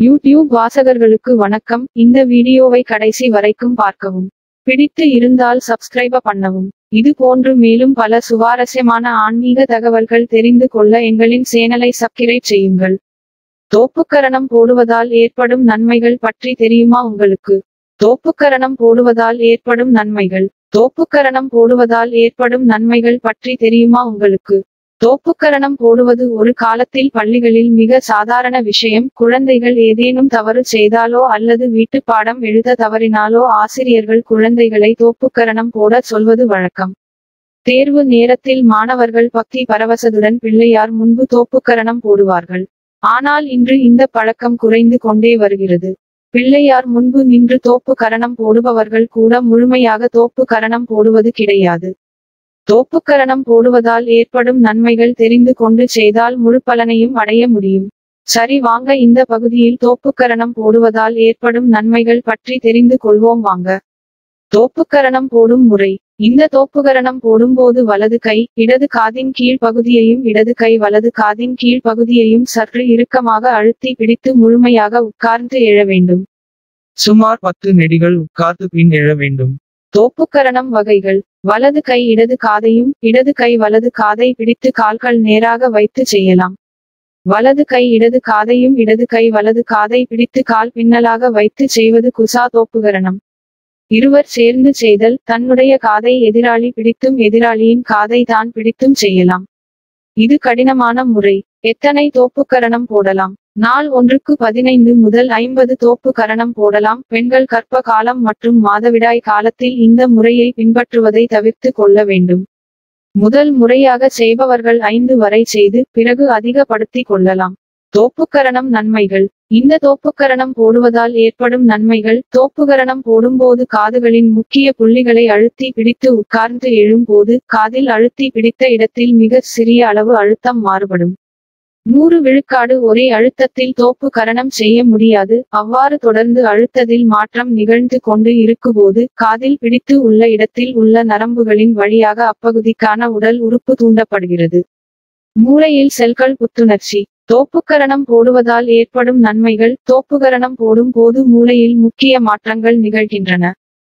YouTube வாசகர்களுக்கு வணக்கம் இந்த வீடியோவை கடைசி வரைக்கும் பார்க்கவும் பிடித்து இருந்தால் சப்ஸ்கிரைப பண்ணவும் இது போன்று மேலும் பல சுவாரஸ்யமான ஆன்மீக தகவல்கள் தெரிந்து கொள்ள எங்களின் சேனலை சப்ஸ்கிரைப் செய்யுங்கள் தோப்புக்கரணம் போடுவதால் ஏற்படும் நன்மைகள் பற்றி தெரியுமா உங்களுக்கு தோப்புக்கரணம் போடுவதால் ஏற்படும் நன்மைகள் தோப்புக்கரணம் போடுவதால் ஏற்படும் நன்மைகள் பற்றி தெரியுமா உங்களுக்கு தோப்புக்கரணம் போடுவது ஒரு காலத்தில் பள்ளிகளில் மிக சாதாரண விஷயம் குழந்தைகள் ஏதேனும் தவறு செய்தாலோ அல்லது வீட்டுப் பாடம் எழுத தவறினாலோ ஆசிரியர்கள் குழந்தைகளை தோப்புக்கரணம் போட சொல்வது வழக்கம் தேர்வு நேரத்தில் மாணவர்கள் பக்தி பரவசத்துடன் பிள்ளையார் முன்பு தோப்புக்கரணம் போடுவார்கள் ஆனால் இன்று இந்த பழக்கம் குறைந்து கொண்டே வருகிறது பிள்ளையார் முன்பு நின்று தோப்பு கரணம் போடுபவர்கள் கூட முழுமையாக தோப்பு கரணம் போடுவது கிடையாது தோப்புக்கரணம் போடுவதால் ஏற்படும் நன்மைகள் தெரிந்து கொண்டு செய்தால் முழு பலனையும் அடைய முடியும் சரி வாங்க இந்த பகுதியில் தோப்புக்கரணம் போடுவதால் ஏற்படும் நன்மைகள் பற்றி தெரிந்து கொள்வோம் வாங்க தோப்புக்கரணம் போடும் முறை இந்த தோப்புக்கரணம் போடும்போது வலது கை இடது காதின் கீழ் பகுதியையும் இடது கை வலது காதின் கீழ் பகுதியையும் சற்று இறுக்கமாக அழுத்தி பிடித்து முழுமையாக உட்கார்ந்து எழ வேண்டும் சுமார் பத்து நெடிகள் உட்கார்ந்து பின் எழ வேண்டும் தோப்புக்கரணம் வகைகள் வலது கை இடது காதையும் இடது கை வலது காதை பிடித்து கால்கள் நேராக வைத்து செய்யலாம் வலது கை இடது காதையும் இடது கை வலது காதை பிடித்து கால் பின்னலாக வைத்து செய்வது குசா தோப்புகரணம் இருவர் சேர்ந்து செய்தல் தன்னுடைய காதை எதிராளி பிடித்தும் எதிராளியின் காதை தான் பிடித்தும் செய்யலாம் இது கடினமான முறை எத்தனை தோப்புக்கரணம் போடலாம் நாள் ஒன்றுக்கு பதினைந்து முதல் ஐம்பது தோப்பு கரணம் போடலாம் பெண்கள் கர்ப்ப காலம் மற்றும் மாதவிடாய் காலத்தில் இந்த முறையை பின்பற்றுவதை தவிர்த்து கொள்ள வேண்டும் முதல் முறையாக செய்பவர்கள் ஐந்து வரை செய்து பிறகு அதிகப்படுத்திக் கொள்ளலாம் தோப்புக்கரணம் நன்மைகள் இந்த தோப்புக்கரணம் போடுவதால் ஏற்படும் நன்மைகள் தோப்புக்கரணம் போடும்போது காதுகளின் முக்கிய புள்ளிகளை அழுத்தி பிடித்து உட்கார்ந்து எழும்போது காதில் அழுத்தி பிடித்த இடத்தில் மிக சிறிய அளவு அழுத்தம் மாறுபடும் நூறு விழுக்காடு ஒரே அழுத்தத்தில் தோப்பு கரணம் செய்ய முடியாது அவ்வாறு தொடர்ந்து அழுத்ததில் மாற்றம் நிகழ்ந்து கொண்டு இருக்கும்போது காதில் பிடித்து உள்ள இடத்தில் உள்ள நரம்புகளின் வழியாக அப்பகுதிக்கான உடல் உறுப்பு தூண்டப்படுகிறது மூளையில் செல்கள் புத்துணர்ச்சி தோப்புக்கரணம் போடுவதால் ஏற்படும் நன்மைகள் தோப்புக்கரணம் போடும் போது மூளையில் முக்கிய மாற்றங்கள் நிகழ்கின்றன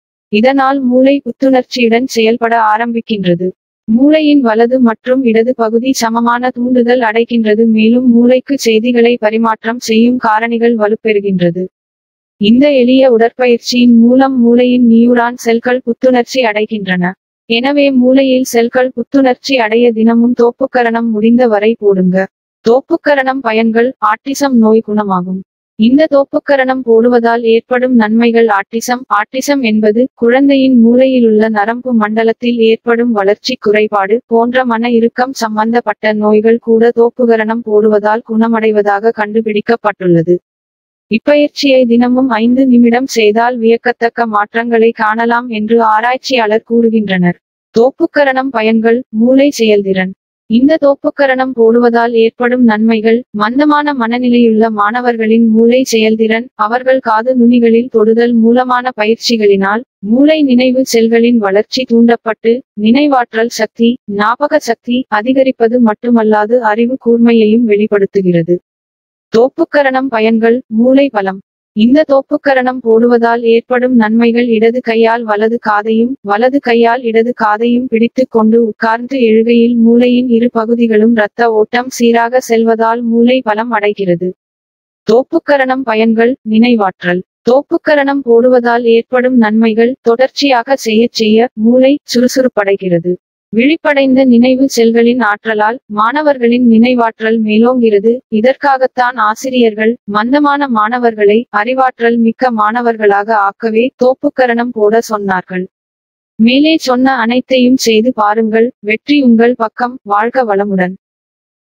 இதனால் மூளை புத்துணர்ச்சியுடன் செயல்பட ஆரம்பிக்கின்றது மூளையின் வலது மற்றும் இடது பகுதி சமமான தூண்டுதல் அடைகின்றது மேலும் மூளைக்கு செய்திகளை பரிமாற்றம் செய்யும் காரணிகள் வலுப்பெறுகின்றது இந்த எளிய உடற்பயிற்சியின் மூலம் மூளையின் நியூரான் செல்கள் புத்துணர்ச்சி அடைகின்றன எனவே மூளையில் செல்கள் புத்துணர்ச்சி அடைய தினமும் தோப்புக்கரணம் முடிந்த வரை போடுங்க தோப்புக்கரணம் பயன்கள் ஆட்டிசம் நோய் குணமாகும் இந்த தோப்புக்கரணம் போடுவதால் ஏற்படும் நன்மைகள் ஆட்டிசம் ஆட்டிசம் என்பது குழந்தையின் மூளையிலுள்ள நரம்பு மண்டலத்தில் ஏற்படும் வளர்ச்சி குறைபாடு போன்ற மன இறுக்கம் சம்பந்தப்பட்ட நோய்கள் கூட தோப்புக்கரணம் போடுவதால் குணமடைவதாக கண்டுபிடிக்கப்பட்டுள்ளது இப்பயிற்சியை தினமும் ஐந்து நிமிடம் செய்தால் வியக்கத்தக்க மாற்றங்களை காணலாம் என்று ஆராய்ச்சியாளர் கூறுகின்றனர் தோப்புக்கரணம் பயன்கள் மூளை செயல்திறன் இந்த தோப்புக்கரணம் போடுவதால் ஏற்படும் நன்மைகள் மந்தமான மனநிலையுள்ள மாணவர்களின் மூளை செயல்திறன் அவர்கள் காது நுனிகளில் தொடுதல் மூலமான பயிற்சிகளினால் மூளை நினைவு செல்களின் வளர்ச்சி தூண்டப்பட்டு நினைவாற்றல் சக்தி ஞாபக சக்தி அதிகரிப்பது மட்டுமல்லாது அறிவு கூர்மையையும் வெளிப்படுத்துகிறது தோப்புக்கரணம் பயன்கள் மூளை பலம் இந்த தோப்புக்கரணம் போடுவதால் ஏற்படும் நன்மைகள் இடது கையால் வலது காதையும் வலது கையால் இடது காதையும் பிடித்துக் கொண்டு உட்கார்ந்து எழுகையில் மூளையின் இரு பகுதிகளும் இரத்த ஓட்டம் சீராக செல்வதால் மூளை பலம் அடைகிறது தோப்புக்கரணம் பயன்கள் நினைவாற்றல் தோப்புக்கரணம் போடுவதால் ஏற்படும் நன்மைகள் தொடர்ச்சியாக செய்ய செய்ய மூளை சுறுசுறுப்படைகிறது விழிப்படைந்த நினைவு செல்களின் ஆற்றலால் மாணவர்களின் நினைவாற்றல் மேலோங்கிறது இதற்காகத்தான் ஆசிரியர்கள் மந்தமான மாணவர்களை அறிவாற்றல் மிக்க மாணவர்களாக ஆக்கவே தோப்புக்கரணம் போட சொன்னார்கள் மேலே சொன்ன அனைத்தையும் செய்து பாருங்கள் வெற்றி உங்கள் பக்கம் வாழ்க வளமுடன்